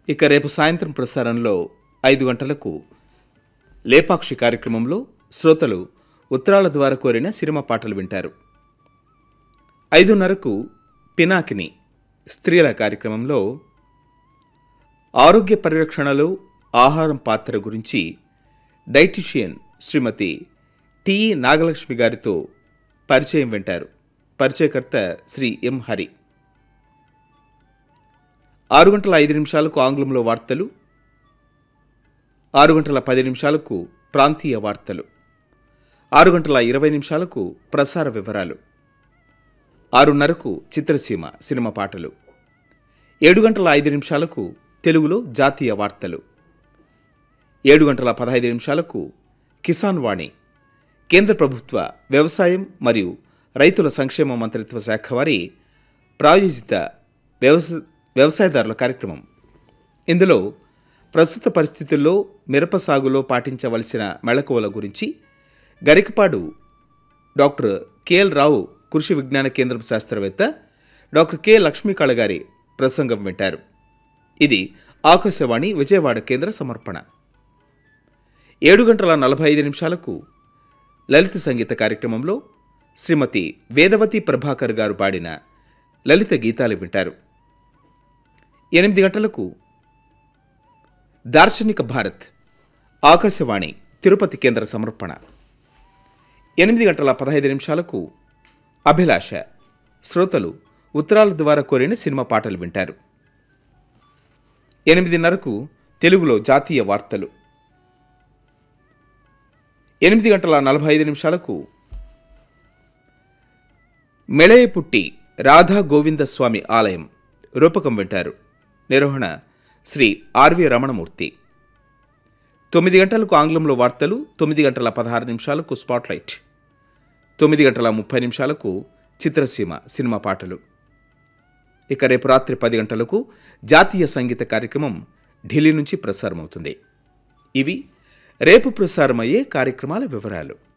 ఇక రేపు సాయంత్రం ప్రసారంలో ఐదు గంటలకు లేపాక్షి కార్యక్రమంలో శ్రోతలు ఉత్తరాల ద్వారా కోరిన సినిమా పాటలు వింటారు ఐదున్నరకు పినాకిని స్త్రీల కార్యక్రమంలో ఆరోగ్య పరిరక్షణలో ఆహారం పాత్ర గురించి డైటిషియన్ శ్రీమతి టి నాగలక్ష్మి గారితో పరిచయం వింటారు పరిచయకర్త శ్రీ ఎం హరి ఆరు గంటల ఐదు నిమిషాలకు ఆంగ్లంలో వార్తలు ఆరు గంటల పది నిమిషాలకు ప్రాంతీయ వార్తలు ఆరు గంటల ఇరవై నిమిషాలకు ప్రసార వివరాలు ఆరున్నరకు చిత్రసీమ సినిమా పాటలు ఏడు గంటల ఐదు నిమిషాలకు తెలుగులో జాతీయ వార్తలు ఏడు గంటల పదహైదు నిమిషాలకు కిసాన్ వాణి కేంద్ర ప్రభుత్వ వ్యవసాయం మరియు రైతుల సంక్షేమ మంత్రిత్వ శాఖ వారి ప్రాయోజిత వ్యవస వ్యవసాయదారుల కార్యక్రమం ఇందులో ప్రస్తుత పరిస్థితుల్లో మిరప సాగులో పాటించవలసిన మెళకువల గురించి గరికపాడు డాక్టర్ కెఎల్ రావు కృషి విజ్ఞాన కేంద్రం శాస్త్రవేత్త డాక్టర్ కె లక్ష్మీకళ గారి ప్రసంగం వింటారు ఇది ఆకాశవాణి విజయవాడ కేంద్ర సమర్పణ ఏడు గంటల నలభై ఐదు నిమిషాలకు లలిత సంగీత కార్యక్రమంలో శ్రీమతి వేదవతి ప్రభాకర్ గారు పాడిన లలిత గీతాలు వింటారు ఎనిమిది గంటలకు దార్శనిక భారత్ ఆకాశవాణి తిరుపతి కేంద్ర సమర్పణ ఎనిమిది గంటల పదహైదు నిమిషాలకు అభిలాష శ్రోతలు ఉత్తరాల ద్వారా కోరిన సినిమా పాటలు వింటారు ఎనిమిదిన్నరకు తెలుగులో జాతీయ వార్తలు ఎనిమిది గంటల నలభై ఐదు నిమిషాలకు మెళయపుట్టి రాధా గోవింద స్వామి ఆలయం రూపకం వింటారు నిర్వహణ శ్రీ ఆర్వి రమణమూర్తి తొమ్మిది గంటలకు ఆంగ్లంలో వార్తలు తొమ్మిది గంటల పదహారు నిమిషాలకు స్పాట్లైట్ తొమ్మిది గంటల ముప్పై నిమిషాలకు చిత్రసీమ సినిమా పాటలు ఇక రేపు రాత్రి పది గంటలకు జాతీయ సంగీత కార్యక్రమం ఢిల్లీ నుంచి ప్రసారమవుతుంది ఇవి రేపు ప్రసారమయ్యే కార్యక్రమాల వివరాలు